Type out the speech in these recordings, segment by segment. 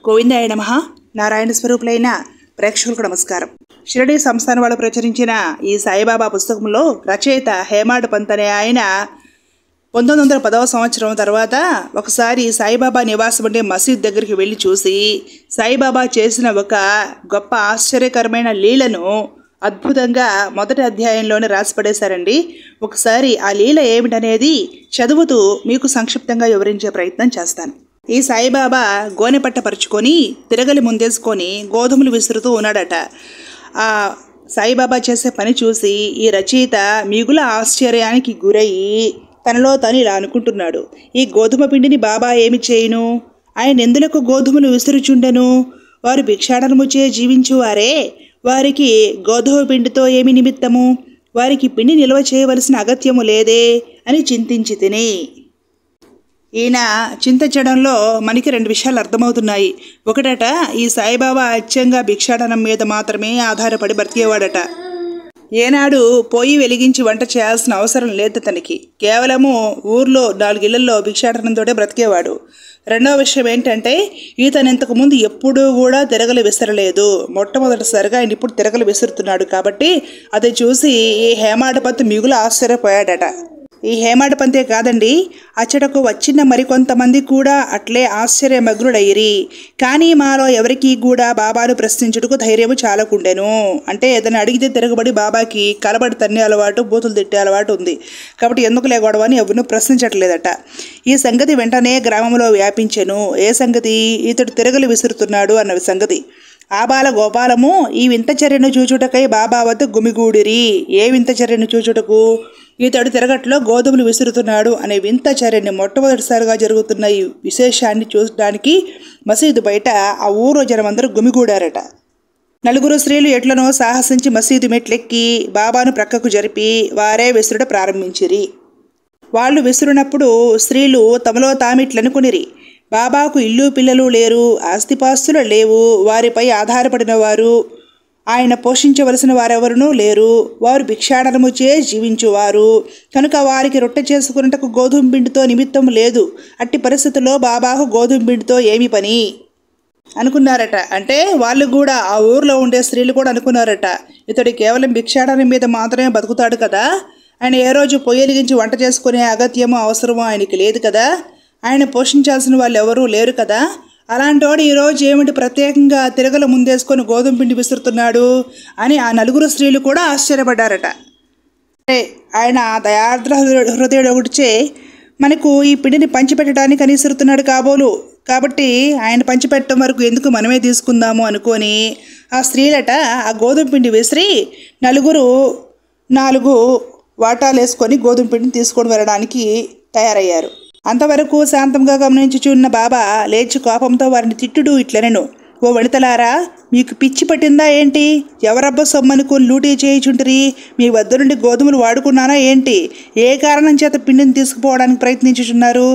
గోవిందాయ నమ నారాయణ స్వరూపులైన ప్రేక్షకులకు నమస్కారం షిరడి సంస్థానం వాళ్ళు ప్రచురించిన ఈ సాయిబాబా పుస్తకంలో రచయిత హేమాడ్ పంత్ అనే ఆయన పంతొమ్మిది వందల పదవ సంవత్సరం తర్వాత ఒకసారి సాయిబాబా నివాసం ఉండే మసీద్ దగ్గరికి వెళ్ళి చూసి సాయిబాబా చేసిన ఒక గొప్ప ఆశ్చర్యకరమైన లీలను అద్భుతంగా మొదటి అధ్యాయంలోనే రాసి పడేశారండి ఒకసారి ఆ లీల ఏమిటనేది చదువుతూ మీకు సంక్షిప్తంగా వివరించే ప్రయత్నం చేస్తాను ఈ సాయిబాబా గోనెపట్ట పరుచుకొని తిరగలి ముందేసుకొని గోధుమలు విసురుతూ ఉన్నాడట ఆ సాయిబాబా చేసే పని చూసి ఈ రచయిత మిగుల ఆశ్చర్యానికి గురయ్యి తనలో తను ఇలా అనుకుంటున్నాడు ఈ గోధుమ పిండిని బాబా ఏమి చేయును ఆయన ఎందులకు గోధుమలు విసురుచుండెను వారు భిక్షాటనముచే జీవించువారే వారికి గోధుమ పిండితో ఏమి నిమిత్తము వారికి పిండి నిల్వ చేయవలసిన అగత్యము లేదే అని చింతించి తిని ఈయన చింతించడంలో మనకి రెండు విషయాలు అర్థమవుతున్నాయి ఒకటట ఈ సాయిబాబా అచ్చంగా భిక్షాటనం మీద మాత్రమే ఆధారపడి బ్రతికేవాడట ఏనాడు పొయ్యి వెలిగించి వంట చేయాల్సిన అవసరం లేదు తనకి కేవలము ఊర్లో నాలుగిళ్లలో భిక్షాటనంతోటే బ్రతికేవాడు రెండవ విషయం ఏంటంటే ఈతను ఇంతకు ముందు ఎప్పుడూ కూడా తిరగలు విసరలేదు మొట్టమొదటిసారిగా ఆయన ఇప్పుడు తిరగలు విసురుతున్నాడు కాబట్టి అది చూసి ఈ హేమాడపతి మిగులు ఆశ్చర్యపోయాడట ఈ హేమాడపంతే కాదండి అచ్చటకు వచ్చిన మరికొంతమంది కూడా అట్లే ఆశ్చర్యమగ్నుడయ్యిరి కానీ మాలో ఎవరికీ కూడా బాబాను ప్రశ్నించుటకు ధైర్యము చాలకుండెను అంటే ఏదైనా అడిగితే తిరగబడి బాబాకి కలబడి తన్నే అలవాటు బూతులు తిట్టే అలవాటు ఉంది కాబట్టి ఎందుకు లేకూడదు అని ఎవరినూ ప్రశ్నించట్లేదట ఈ సంగతి వెంటనే గ్రామంలో వ్యాపించెను ఏ సంగతి ఇతడు తిరగలు విసురుతున్నాడు అన్న సంగతి ఆబాల గోపాలము ఈ వింత చర్యను చూచుటకై బాబా వద్ద గుమిగూడిరి ఏ వింత చర్యను చూచుటకు ఇతడు తిరగట్లో గోధుమలు విసురుతున్నాడు అనే వింత చర్యని మొట్టమొదటిసారిగా జరుగుతున్న ఈ విశేషాన్ని చూడడానికి మసీదు బయట ఆ ఊరు జనమందరూ గుమిగూడారట నలుగురు స్త్రీలు ఎట్లనో సాహసించి మసీదు మెట్లెక్కి బాబాను ప్రక్కకు జరిపి వారే విసురుట ప్రారంభించిరి వాళ్ళు విసురునప్పుడు స్త్రీలు తమలో తామిట్లనుకునిరి బాబాకు ఇల్లు పిల్లలు లేరు ఆస్తిపాస్తులు లేవు వారిపై ఆధారపడిన వారు ఆయన పోషించవలసిన వారెవరునూ లేరు వారు భిక్షాటనముచే జీవించువారు కనుక వారికి రొట్టె చేసుకున్నటకు గోధుమ పిండితో నిమిత్తం లేదు అట్టి పరిస్థితుల్లో బాబాకు గోధుమ పిండితో ఏమి పని అనుకున్నారట అంటే వాళ్ళు కూడా ఆ ఊర్లో ఉండే స్త్రీలు కూడా అనుకున్నారట ఇతడు కేవలం భిక్షాటనం మీద మాత్రమే బతుకుతాడు కదా ఆయన ఏ రోజు పొయ్యలిగించి వంట చేసుకునే అగత్యమో అవసరమో ఆయనకి లేదు కదా ఆయన పోషించాల్సిన వాళ్ళు ఎవరూ లేరు కదా అలాంటోడు ఈరోజు ఏమిటి ప్రత్యేకంగా తిరగల ముందేసుకొని గోధుమ పిండి విసురుతున్నాడు అని ఆ నలుగురు స్త్రీలు కూడా ఆశ్చర్యపడ్డారట అంటే ఆయన దయార్ద్ర హృదయుడు ఒకటిచే మనకు ఈ పిండిని పంచిపెట్టడానికి అని విసురుతున్నాడు కాబోలు కాబట్టి ఆయన పంచిపెట్టడం వరకు ఎందుకు మనమే తీసుకుందాము అనుకొని ఆ స్త్రీలట ఆ గోధుమ పిండి విసిరి నలుగురు నాలుగు వాటాలు వేసుకొని గోధుమ పిండిని తీసుకొని వెళ్ళడానికి తయారయ్యారు అంతవరకు శాంతంగా గమనించుచున్న బాబా లేచి కోపంతో వారిని తిట్టుడు ఇట్లనెను ఓ వనితలారా మీకు పిచ్చి పట్టిందా ఏంటి ఎవరబ్బ సొమ్మనుకుని లూటీ చేయుచుంటిరి మీ వద్ద నుండి గోధుమలు వాడుకున్నానా ఏంటి ఏ కారణం చేత పిండిని తీసుకుపోవడానికి ప్రయత్నించుచున్నారు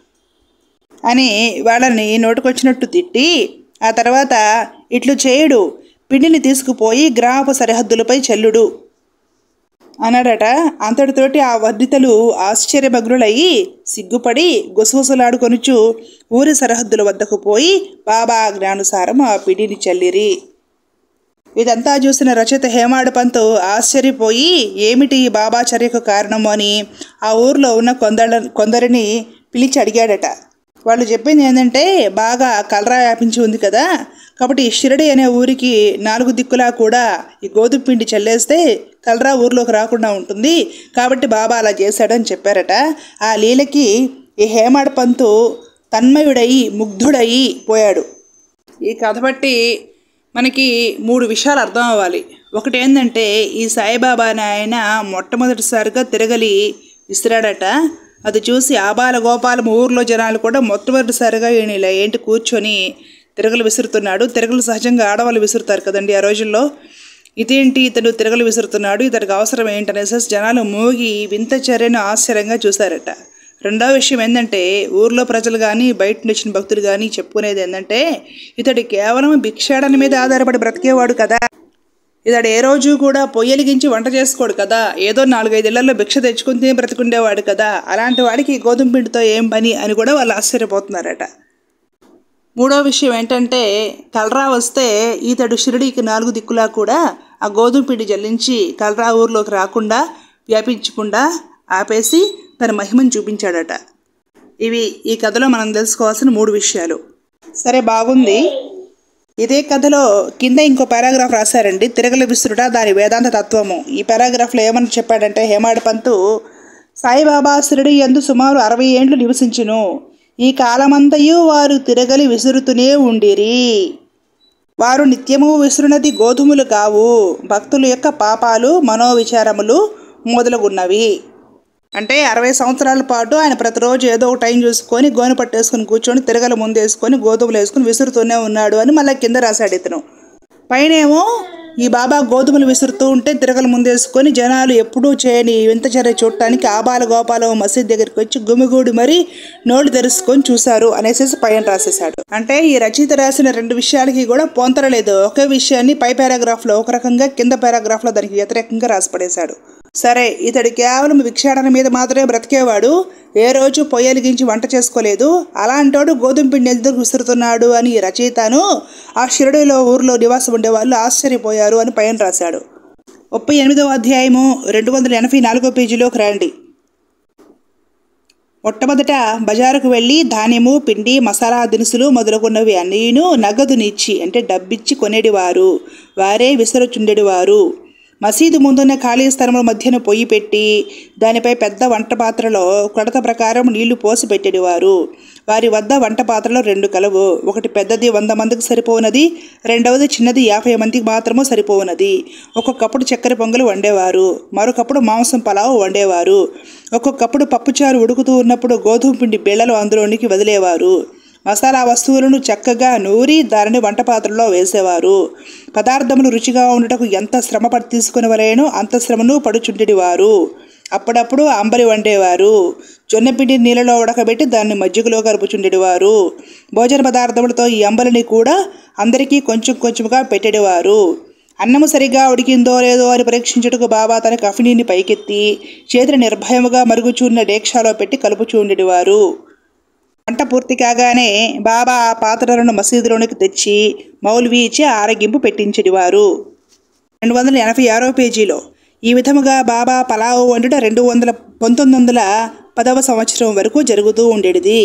అని వాళ్ళని నోటుకొచ్చినట్టు తిట్టి ఆ తర్వాత ఇట్లు చేయుడు పిండిని తీసుకుపోయి గ్రామపు సరిహద్దులపై చెల్లుడు అన్నాడట అంతటితోటి ఆ వర్ధితలు ఆశ్చర్యమగ్నులయ్యి సిగ్గుపడి గుసగుసలాడుకొనుచు ఊరి సరిహద్దుల వద్దకు పోయి బాబా ఆజ్ఞానుసారం ఆ పిడిని చల్లిరి ఇదంతా చూసిన రచయిత హేమాడు పంతు ఆశ్చర్యపోయి ఏమిటి ఈ బాబా చర్యకు కారణము అని ఆ ఊర్లో ఉన్న కొందర కొందరిని పిలిచి అడిగాడట వాళ్ళు చెప్పింది ఏంటంటే బాగా కలరా వ్యాపించి ఉంది కదా కాబట్టి ఈ షిరడి అనే ఊరికి నాలుగు దిక్కులా కూడా ఈ గోధుమ పిండి చల్లేస్తే కలరా ఊర్లోకి రాకుండా ఉంటుంది కాబట్టి బాబా అలా చేశాడని చెప్పారట ఆ లీలకి ఈ హేమాడ్ పంతు తన్మయుడయి ముగ్ధుడయి పోయాడు ఈ కథ బట్టి మనకి మూడు విషయాలు అర్థం అవ్వాలి ఒకటి ఏంటంటే ఈ సాయిబాబా ఆయన మొట్టమొదటిసారిగా తిరగలి విసిరాడట అది చూసి ఆబాల గోపాలం ఊర్లో జనాలు కూడా మొట్టమొదటిసారిగా ఈయన ఇలా ఏంటి కూర్చొని తిరగలు విసురుతున్నాడు తిరగలు సహజంగా ఆడవాళ్ళు విసురుతారు కదండి ఆ రోజుల్లో ఇదేంటి ఇతడు తిరగలు విసురుతున్నాడు ఇతడికి అవసరం ఏంటనేసి జనాలు మూగి వింత చర్యను ఆశ్చర్యంగా చూశారట రెండో విషయం ఏంటంటే ఊర్లో ప్రజలు కానీ బయట నుంచి వచ్చిన భక్తులు కానీ చెప్పుకునేది ఏంటంటే ఇతడు కేవలం భిక్షాడన మీద ఆధారపడి బ్రతికేవాడు కదా ఇతడు ఏ రోజు కూడా పొయ్యలిగించి వంట చేసుకోడు కదా ఏదో నాలుగైదేళ్లలో భిక్ష తెచ్చుకుని తిని బ్రతికుండేవాడు కదా అలాంటి వాడికి గోధుమ పిండితో ఏం పని అని కూడా వాళ్ళు ఆశ్చర్యపోతున్నారట మూడో విషయం ఏంటంటే కలరా వస్తే ఈతడు షిరిడీకి నాలుగు దిక్కులా కూడా ఆ గోధుమ పిండి జల్లించి కలరా ఊర్లోకి రాకుండా వ్యాపించకుండా ఆపేసి తన మహిమను చూపించాడట ఇవి ఈ కథలో మనం తెలుసుకోవాల్సిన మూడు విషయాలు సరే బాగుంది ఇదే కథలో కింద ఇంకో పారాగ్రాఫ్ రాశారండి తిరగల విసురుట దాని వేదాంత తత్వము ఈ పారాగ్రాఫ్లో ఏమని చెప్పాడంటే హేమాడ్ పంతు సాయిబాబా శిరడి ఎందు సుమారు అరవై ఏండ్లు నివసించును ఈ కాలమంతయు వారు తిరగలి విసురుతూనే ఉండిరి వారు నిత్యము విసురునది గోధుమలు కావు భక్తుల యొక్క పాపాలు మనోవిచారములు మొదలగున్నవి అంటే అరవై సంవత్సరాల పాటు ఆయన ప్రతిరోజు ఏదో ఒక టైం చూసుకొని గోనె పట్టేసుకొని కూర్చొని తిరగల ముందు వేసుకొని గోధుమలు వేసుకొని విసురుతూనే ఉన్నాడు అని మళ్ళీ కింద రాశాడు ఇతను పైనేమో ఈ బాబా గోధుమలు విసురుతూ ఉంటే తిరగల ముందేసుకొని జనాలు ఎప్పుడూ చేయని వింత చర్య చూడటానికి ఆబాల గోపాలం మసీద్ దగ్గరికి వచ్చి గుమిగూడి మరీ నోళ్ళు తెరుచుకొని చూశారు అనేసి పైన రాసేశాడు అంటే ఈ రచయిత రాసిన రెండు విషయాలకి కూడా పొంతరలేదు ఒకే విషయాన్ని పై పారాగ్రాఫ్లో ఒక రకంగా కింద పారాగ్రాఫ్లో దానికి వ్యతిరేకంగా రాసిపడేశాడు సరే ఇతడు కేవలం భిక్షాటన మీద మాత్రమే బ్రతికేవాడు ఏ రోజు పొయ్యలిగించి వంట చేసుకోలేదు అలాంటోడు గోధుమ పిండి ఎందుకు విసురుతున్నాడు అని ఈ రచయితను ఆ షిరడిలో ఊర్లో నివాసం ఉండేవాళ్ళు ఆశ్చర్యపోయారు అని పైన రాశాడు ముప్పై ఎనిమిదవ అధ్యాయము రెండు వందల ఎనభై నాలుగో పేజీలోకి రండి మొట్టమొదట బజారుకు వెళ్ళి ధాన్యము పిండి మసాలా దినుసులు మొదలుగున్నవి అన్నీను నగదునిచ్చి అంటే డబ్బిచ్చి కొనేటివారు వారే విసరుచుండెడివారు మసీదు ముందున్న ఖాళీ స్థలముల మధ్యన పొయ్యి పెట్టి దానిపై పెద్ద వంట పాత్రలో కొడత ప్రకారం నీళ్లు పోసి పెట్టేవారు వారి వద్ద వంట పాత్రలో రెండు కలవు ఒకటి పెద్దది వంద మందికి సరిపోనది రెండవది చిన్నది యాభై మందికి మాత్రమే సరిపోనది ఒక్కొక్కప్పుడు చక్కెర పొంగలు వండేవారు మరొకప్పుడు మాంసం పలావు వండేవారు ఒక్కొక్కప్పుడు పప్పుచారు ఉడుకుతూ ఉన్నప్పుడు గోధుమ పిండి బిళ్ళలు అందులోనికి వదిలేవారు మసాలా వస్తువులను చక్కగా నూరి దానిని వంట పాత్రలో వేసేవారు పదార్థములు రుచిగా ఉండటకు ఎంత శ్రమ పడి తీసుకునేవలేనో అంత శ్రమను పడుచుండేవారు అప్పుడప్పుడు అంబలి వండేవారు జొన్నపిండి నీళ్ళలో ఉడకబెట్టి దాన్ని మజ్జిగలో కలుపుచుండేవారు భోజన పదార్థములతో ఈ అంబలిని కూడా అందరికీ కొంచెం కొంచెంగా పెట్టేవారు అన్నము సరిగా ఉడికిందో లేదో అని పరీక్షించుటకు బాబా తన కఫినీని పైకెత్తి చేతిని నిర్భయముగా మరుగుచూన్న డేక్షాలో పెట్టి కలుపుచూండేవారు వంట పూర్తి కాగానే బాబా ఆ పాత్రలను మసీదులోనికి తెచ్చి మౌల్వీ ఇచ్చి ఆరగింపు పెట్టించేవారు రెండు వందల ఎనభై ఆరో పేజీలో ఈ విధముగా బాబా పలావు వండుట రెండు వందల పంతొమ్మిది వందల పదవ సంవత్సరం వరకు జరుగుతూ ఉండేది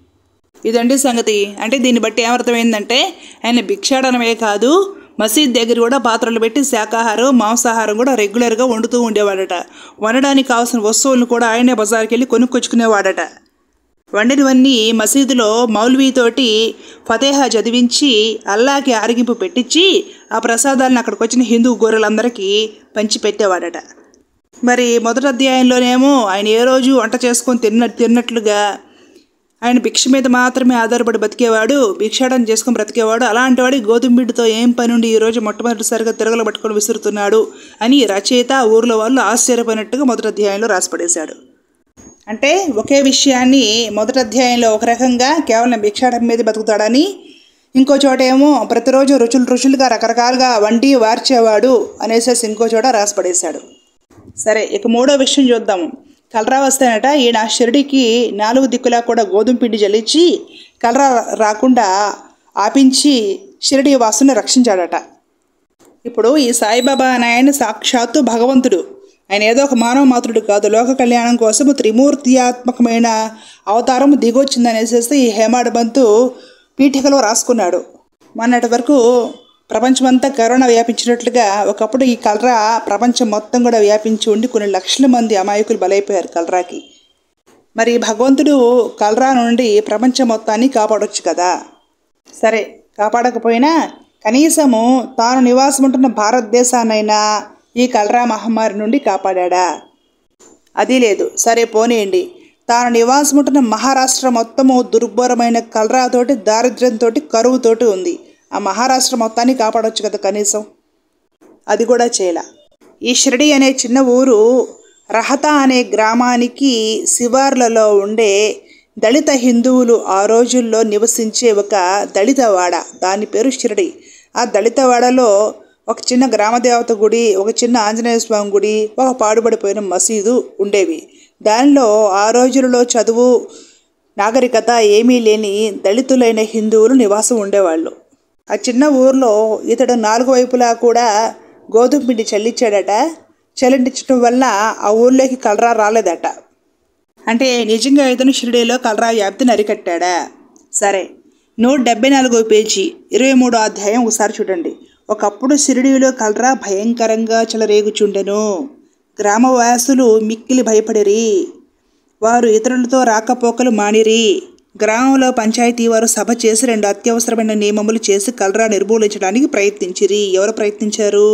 ఇదండి సంగతి అంటే దీన్ని బట్టి ఏమర్థమైందంటే ఆయన భిక్షాటనమే కాదు మసీద్ దగ్గర కూడా పాత్రలు పెట్టి శాకాహారం మాంసాహారం కూడా రెగ్యులర్గా వండుతూ ఉండేవాడట వండడానికి కావాల్సిన వస్తువులను కూడా ఆయనే బజార్కి వెళ్ళి కొనుక్కొచ్చుకునేవాడట వండినవన్నీ మసీదులో మౌల్వీతోటి ఫతేహా చదివించి అల్లాకి ఆరగింపు పెట్టించి ఆ ప్రసాదాలను అక్కడికి వచ్చిన హిందూ గొర్రెలందరికీ పంచిపెట్టేవాడట మరి మొదటి అధ్యాయంలోనేమో ఆయన ఏ రోజు వంట చేసుకొని తిన్న తిన్నట్లుగా ఆయన భిక్ష మీద మాత్రమే ఆధారపడి బతికేవాడు భిక్షాటన చేసుకొని బ్రతికేవాడు అలాంటి వాడి గోధుమ బిడ్డతో ఏం పని ఉండి ఈరోజు మొట్టమొదటిసారిగా తిరగలు పట్టుకొని విసురుతున్నాడు అని రచయిత ఊర్లో వాళ్ళు ఆశ్చర్యపోయినట్టుగా మొదటి అధ్యాయంలో రాసిపడేశాడు అంటే ఒకే విషయాన్ని మొదటి అధ్యాయంలో ఒక రకంగా కేవలం భిక్షాటం మీద బతుకుతాడని ఇంకో చోట ఏమో ప్రతిరోజు రుచులు రుచులుగా రకరకాలుగా వండి వార్చేవాడు అనేసేసి ఇంకో చోట రాసిపడేశాడు సరే ఇక మూడో విషయం చూద్దాము కలరా వస్తానట ఈయన షిరిడికి నాలుగు దిక్కులా కూడా గోధుమ పిండి జల్లించి కలరా రాకుండా ఆపించి షిరిడి వాసుని రక్షించాడట ఇప్పుడు ఈ సాయిబాబా అనే ఆయన సాక్షాత్తు భగవంతుడు ఆయన ఏదో ఒక మానవ మాతృడు కాదు లోక కళ్యాణం కోసం త్రిమూర్తియాత్మకమైన అవతారం దిగొచ్చిందనేసేసి ఈ హేమాడ్ బంతు పీఠికలో రాసుకున్నాడు మొన్నటి వరకు ప్రపంచమంతా కరోనా వ్యాపించినట్లుగా ఒకప్పుడు ఈ కలరా ప్రపంచం మొత్తం కూడా వ్యాపించి ఉండి కొన్ని లక్షల మంది అమాయకులు బలైపోయారు కలరాకి మరి భగవంతుడు కలరా నుండి ప్రపంచం మొత్తాన్ని కాపాడొచ్చు కదా సరే కాపాడకపోయినా కనీసము తాను నివాసం ఉంటున్న భారతదేశాన్నైనా ఈ కలరా మహమ్మారి నుండి కాపాడా అది లేదు సరే పోనీయండి తాను నివాసం ఉంటున్న మహారాష్ట్ర మొత్తము దుర్భరమైన కలరాతోటి దారిద్ర్యంతో కరువుతోటి ఉంది ఆ మహారాష్ట్ర మొత్తాన్ని కాపాడొచ్చు కదా కనీసం అది కూడా చేయలే ఈ షిరిడి అనే చిన్న ఊరు రహత అనే గ్రామానికి శివార్లలో ఉండే దళిత హిందువులు ఆ రోజుల్లో నివసించే ఒక దళితవాడ దాని పేరు షిరిడి ఆ దళితవాడలో ఒక చిన్న గ్రామదేవత గుడి ఒక చిన్న ఆంజనేయ స్వామి గుడి ఒక పాడుబడిపోయిన మసీదు ఉండేవి దానిలో ఆ రోజులలో చదువు నాగరికత ఏమీ లేని దళితులైన హిందువులు నివాసం ఉండేవాళ్ళు ఆ చిన్న ఊర్లో ఇతడు నాలుగు వైపులా కూడా గోధుమ పిండి చల్లించాడట చల్లించడం వల్ల ఆ ఊర్లోకి కలరా రాలేదట అంటే నిజంగా ఇతను షిరిడీలో కలరా వ్యాప్తిని అరికట్టాడా సరే నూట డెబ్బై నాలుగో పేజీ ఇరవై మూడో అధ్యాయం ఒకసారి చూడండి ఒకప్పుడు షిరిడీలో కలరా భయంకరంగా చెలరేగుచుండెను గ్రామవాసులు మిక్కిలి భయపడిరి వారు ఇతరులతో రాకపోకలు మానిరి గ్రామంలో పంచాయతీ వారు సభ చేసి రెండు అత్యవసరమైన నియమములు చేసి కలరా నిర్మూలించడానికి ప్రయత్నించిరి ఎవరు ప్రయత్నించారు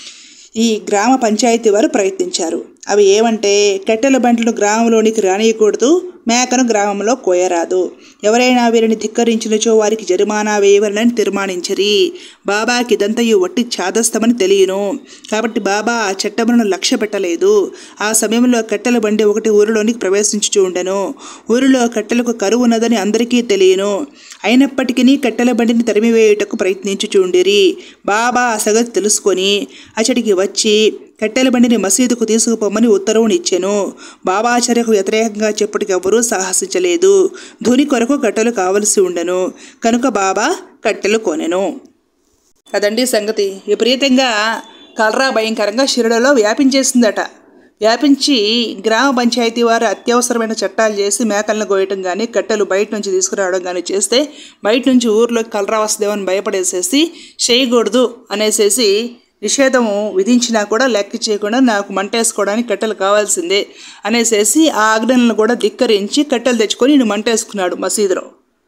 ఈ గ్రామ పంచాయతీ వారు ప్రయత్నించారు అవి ఏమంటే కట్టెల బండ్లను గ్రామంలోనికి రానియకూడదు మేకను గ్రామంలో కోయరాదు ఎవరైనా వీరిని ధిక్కరించినచో వారికి జరిమానా వేయవలనని తీర్మానించరి బాబాకి ఇదంతయు వట్టి చాదస్తమని తెలియను కాబట్టి బాబా ఆ చట్టములను లక్ష్య పెట్టలేదు ఆ సమయంలో కట్టెల బండి ఒకటి ఊరిలోనికి ప్రవేశించుచూ ఉండెను ఊరిలో కట్టెలకు కరువు ఉన్నదని అందరికీ తెలియను అయినప్పటికీ కట్టెల బండిని తరిమివేయుటకు ప్రయత్నించుచుండిరి బాబా ఆ సంగతి తెలుసుకొని అచడికి వచ్చి కట్టెల బండిని మసీదుకు తీసుకుపోమని ఉత్తర్వునిచ్చెను బాబాచర్యకు వ్యతిరేకంగా చెప్పుటికి ఎవరూ సాహసించలేదు ధుని కొరకు కట్టెలు కావలసి ఉండెను కనుక బాబా కట్టెలు కొనెను అదండి సంగతి విపరీతంగా కలరా భయంకరంగా షిరడలో వ్యాపించేసిందట వ్యాపించి గ్రామ పంచాయతీ వారు అత్యవసరమైన చట్టాలు చేసి మేకలను కోయటం కానీ కట్టెలు బయట నుంచి తీసుకురావడం కానీ చేస్తే బయట నుంచి ఊర్లోకి కలరా వస్తుందేమని భయపడేసేసి చేయకూడదు అనేసేసి నిషేధము విధించినా కూడా లెక్క చేయకుండా నాకు మంటేసుకోవడానికి కట్టెలు కావాల్సిందే అనేసేసి ఆ ఆజ్ఞలను కూడా ధిక్కరించి కట్టెలు తెచ్చుకొని నేను మంటేసుకున్నాడు మసీదులో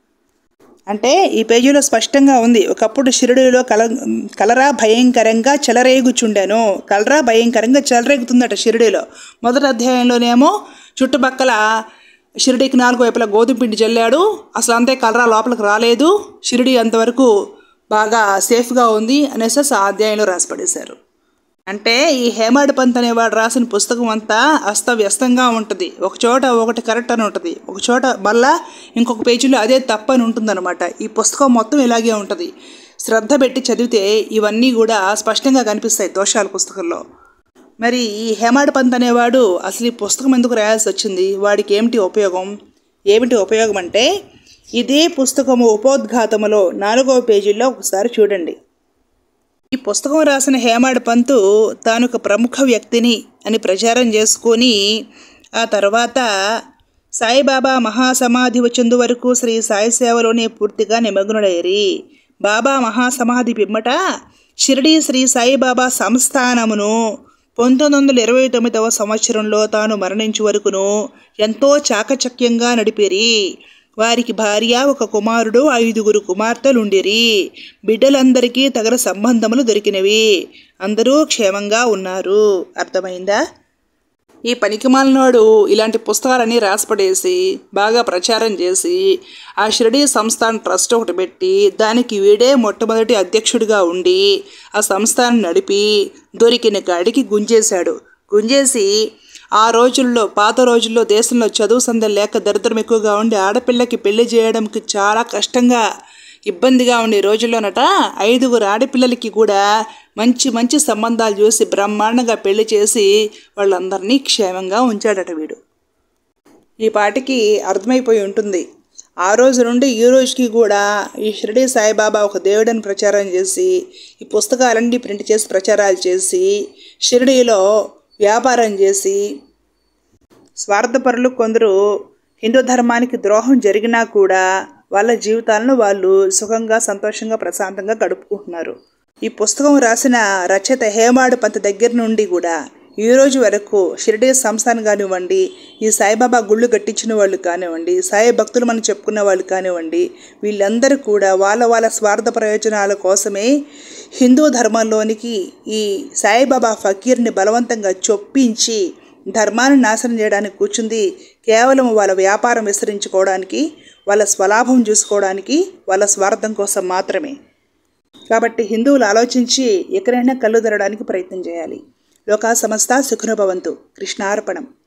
అంటే ఈ పేజీలో స్పష్టంగా ఉంది ఒకప్పుడు షిరుడిలో కల కలరా భయంకరంగా చెలరేగుచుండెను కలరా భయంకరంగా చెలరేగుతుందట షిరిడిలో మొదటి అధ్యాయంలోనేమో చుట్టుపక్కల షిరిడికి నాలుగు వైపులా గోధుమ పిండి చల్లాడు అసలు అంతే కలరా లోపలికి రాలేదు షిరిడి అంతవరకు బాగా సేఫ్గా ఉంది అనేసి ఆ అధ్యాయంలో రాసిపడేశారు అంటే ఈ హేమాడ్ పంత్ అనేవాడు రాసిన పుస్తకం అంతా అస్తవ్యస్తంగా ఉంటుంది ఒక చోట ఒకటి కరెక్ట్ అని ఉంటుంది ఒక చోట మళ్ళా ఇంకొక పేజీలో అదే తప్పని ఉంటుందన్నమాట ఈ పుస్తకం మొత్తం ఇలాగే ఉంటుంది శ్రద్ధ పెట్టి చదివితే ఇవన్నీ కూడా స్పష్టంగా కనిపిస్తాయి దోషాల పుస్తకంలో మరి ఈ హేమాడ్ పంత్ అనేవాడు అసలు ఈ పుస్తకం ఎందుకు రాయాల్సి వచ్చింది వాడికి ఏమిటి ఉపయోగం ఏమిటి ఉపయోగం అంటే ఇదే పుస్తకము ఉపోద్ఘాతములో నాలుగవ పేజీలో ఒకసారి చూడండి ఈ పుస్తకం రాసిన హేమాడ్ పంతు తాను ఒక ప్రముఖ వ్యక్తిని అని ప్రచారం చేసుకొని ఆ తర్వాత సాయిబాబా మహాసమాధి వచ్చేందు వరకు శ్రీ సాయి సేవలోనే పూర్తిగా నిమగ్నుడయ్యి బాబా మహాసమాధి పిమ్మట షిరిడి శ్రీ సాయిబాబా సంస్థానమును పంతొమ్మిది వందల ఇరవై తొమ్మిదవ సంవత్సరంలో తాను మరణించు వరకును ఎంతో చాకచక్యంగా నడిపిరి వారికి భార్య ఒక కుమారుడు ఐదుగురు కుమార్తెలుండిరి బిడ్డలందరికీ తగిన సంబంధములు దొరికినవి అందరూ క్షేమంగా ఉన్నారు అర్థమైందా ఈ పనికిమాలినోడు ఇలాంటి పుస్తకాలన్నీ రాసిపడేసి బాగా ప్రచారం చేసి ఆ షిరిడీ సంస్థాన్ ట్రస్ట్ ఒకటి పెట్టి దానికి వీడే మొట్టమొదటి అధ్యక్షుడిగా ఉండి ఆ సంస్థాన్ని నడిపి దొరికిన కాడికి గుంజేశాడు గుంజేసి ఆ రోజుల్లో పాత రోజుల్లో దేశంలో చదువు సందడి లేక దరిద్రం ఎక్కువగా ఉండి ఆడపిల్లకి పెళ్లి చేయడానికి చాలా కష్టంగా ఇబ్బందిగా ఉండే రోజుల్లోనట ఐదుగురు ఆడపిల్లలకి కూడా మంచి మంచి సంబంధాలు చూసి బ్రహ్మాండంగా పెళ్లి చేసి వాళ్ళందరినీ క్షేమంగా ఉంచాడట వీడు ఈ పాటికి అర్థమైపోయి ఉంటుంది ఆ రోజు నుండి ఈ రోజుకి కూడా ఈ షిరిడి సాయిబాబా ఒక దేవుడని ప్రచారం చేసి ఈ పుస్తకాలన్నీ ప్రింట్ చేసి ప్రచారాలు చేసి షిరిడీలో వ్యాపారం చేసి స్వార్థపరులు కొందరు హిందూ ధర్మానికి ద్రోహం జరిగినా కూడా వాళ్ళ జీవితాలను వాళ్ళు సుఖంగా సంతోషంగా ప్రశాంతంగా గడుపుకుంటున్నారు ఈ పుస్తకం రాసిన రచయిత హేమాడు పంత దగ్గర నుండి కూడా ఈ రోజు వరకు షిరిడి సంస్థాన్ కానివ్వండి ఈ సాయిబాబా గుళ్ళు కట్టించిన వాళ్ళు కానివ్వండి సాయి భక్తులు మనం చెప్పుకున్న వాళ్ళు కానివ్వండి వీళ్ళందరూ కూడా వాళ్ళ వాళ్ళ స్వార్థ ప్రయోజనాల కోసమే హిందూ ధర్మంలోనికి ఈ సాయిబాబా ఫకీర్ని బలవంతంగా చొప్పించి ధర్మాన్ని నాశనం చేయడానికి కూర్చుంది కేవలం వాళ్ళ వ్యాపారం విస్తరించుకోవడానికి వాళ్ళ స్వలాభం చూసుకోవడానికి వాళ్ళ స్వార్థం కోసం మాత్రమే కాబట్టి హిందువులు ఆలోచించి ఎక్కడైనా కళ్ళు తెరడానికి ప్రయత్నం చేయాలి లోకా సమస్త సుఖనుభవంతు కృష్ణార్పణం